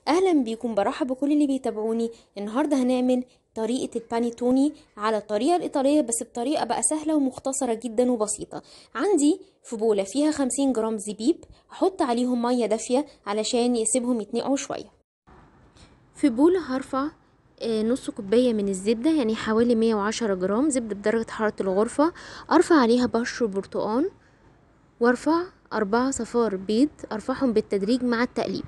اهلا بيكم برحب بكل اللي بيتابعوني النهارده هنعمل طريقه البانيتوني على الطريقه الايطاليه بس بطريقه بقى سهله ومختصره جدا وبسيطه عندي في بوله فيها 50 جرام زبيب هحط عليهم ميه دافيه علشان يسيبهم يتنقعوا شويه في بوله هرفع نص كوباية من الزبدة يعني حوالي 110 جرام زبدة بدرجة حرارة الغرفة ارفع عليها بشر برتقان وارفع أربعة صفار بيض ارفعهم بالتدريج مع التقليب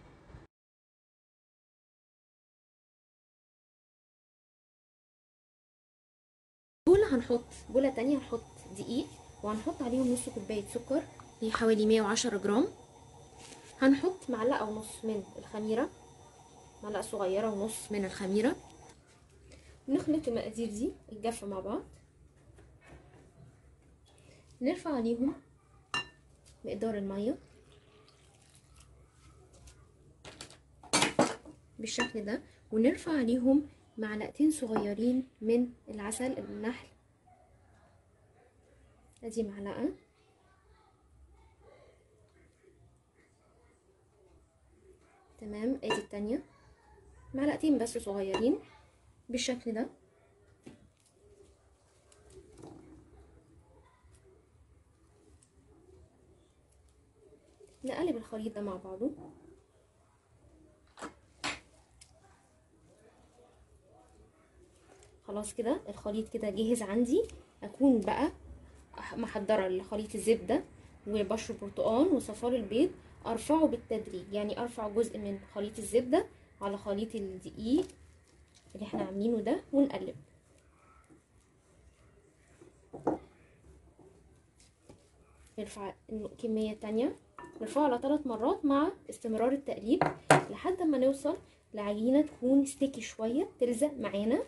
بولة هنحط بولة تانية هنحط دقيق وهنحط عليهم نص كوباية سكر دي حوالي 110 جرام هنحط معلقة ونص من الخميرة معلقة صغيرة ونص من الخميرة نخلط المقادير دي الجافة مع بعض نرفع عليهم مقدار المية بالشكل ده ونرفع عليهم معلقتين صغيرين من العسل النحل ادي معلقة تمام ادي التانية معلقتين بس صغيرين بالشكل ده نقلب الخليط ده مع بعضه خلاص كده الخليط كده جاهز عندي اكون بقى محضره الخليط الزبده وبشر برتقان وصفار البيض ارفعه بالتدريج يعني ارفع جزء من خليط الزبده على خليط الدقيق اللي احنا عاملينه ده ونقلب نرفع كمية تانية نرفعه على ثلاث مرات مع استمرار التقليب لحد ما نوصل لعجينة تكون ستيكي شوية تلزق معانا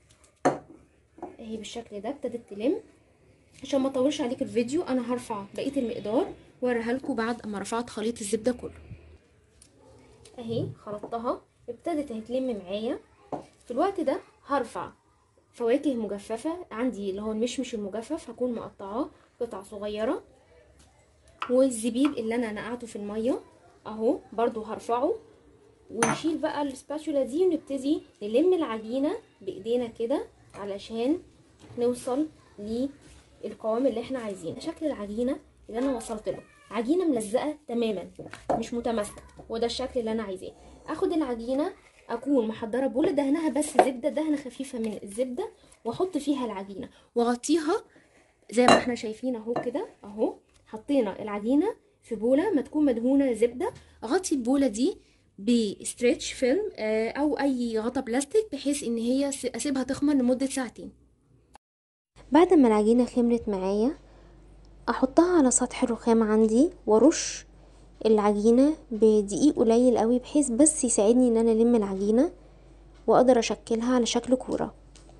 اهي بالشكل ده ابتدت تلم عشان ما اطولش عليك الفيديو انا هرفع بقية المقدار واوريها لكم بعد اما رفعت خليط الزبدة كله اهي خلطتها ابتدت هتلم معايا في الوقت ده هرفع فواكه مجففة عندي اللي هو المشمش المجفف هكون مقطعاه قطع صغيرة والزبيب اللي انا نقعته في المية اهو برضو هرفعه ونشيل بقى السباتولا دي ونبتدي نلم العجينة بايدينا كده علشان نوصل للقوام اللي احنا عايزينه شكل العجينة اللي انا وصلت له عجينة ملزقة تماما مش متماسكة وده الشكل اللي انا عايزاه اخد العجينة اكون محضره بوله دهنها بس زبده دهنه خفيفه من الزبده واحط فيها العجينه واغطيها زي ما احنا شايفين اهو كده اهو حطينا العجينه في بوله ما تكون مدهونه زبده اغطي البوله دي بستريتش فيلم او اي غطا بلاستيك بحيث ان هي اسيبها تخمر لمده ساعتين بعد ما العجينه خمرت معايا احطها على سطح الرخام عندي وارش العجينة بدقيق قليل قوي بحيث بس يساعدني ان انا الم العجينة واقدر اشكلها على شكل كورة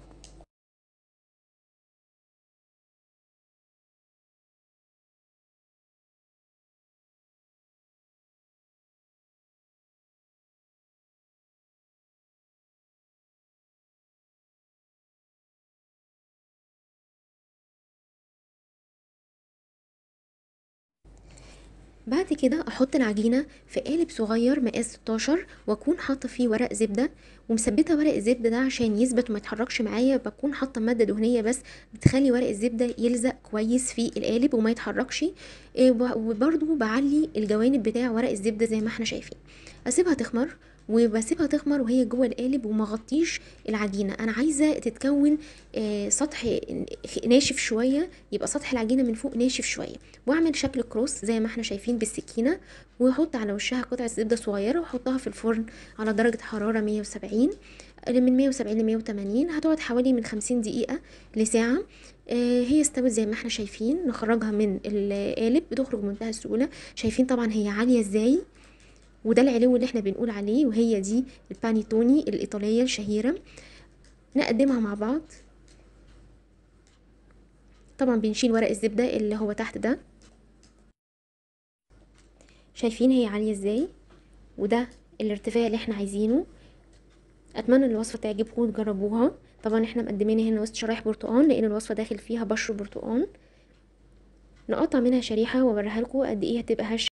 بعد كده احط العجينه في قالب صغير مقاس 16 واكون حاطه فيه ورق زبده ومثبته ورق الزبده ده عشان يثبت وما يتحركش معايا بكون حاطه ماده دهنيه بس بتخلي ورق الزبده يلزق كويس في القالب وما يتحركش وبرده بعلي الجوانب بتاع ورق الزبده زي ما احنا شايفين اسيبها تخمر وبسيبها تخمر وهي جوه القالب وما غطيش العجينه انا عايزه تتكون سطح ناشف شويه يبقى سطح العجينه من فوق ناشف شويه واعمل شكل كروس زي ما احنا شايفين بالسكينه واحط على وشها قطعه زبده صغيره واحطها في الفرن على درجه حراره 170 من 170 ل 180 هتقعد حوالي من 50 دقيقه لساعه هي استوت زي ما احنا شايفين نخرجها من القالب بتخرج بمنتهى السهوله شايفين طبعا هي عاليه ازاي وده العلو اللي احنا بنقول عليه وهي دي البانيتوني الايطاليه الشهيره نقدمها مع بعض طبعا بنشيل ورق الزبده اللي هو تحت ده شايفين هي عاليه ازاي وده الارتفاع اللي احنا عايزينه اتمنى ان الوصفه تعجبكم وتجربوها طبعا احنا مقدمين هنا وسط شرايح برتقان لان الوصفه داخل فيها بشر برتقان نقطع منها شريحه واوريها لكم قد ايه هتبقى هشه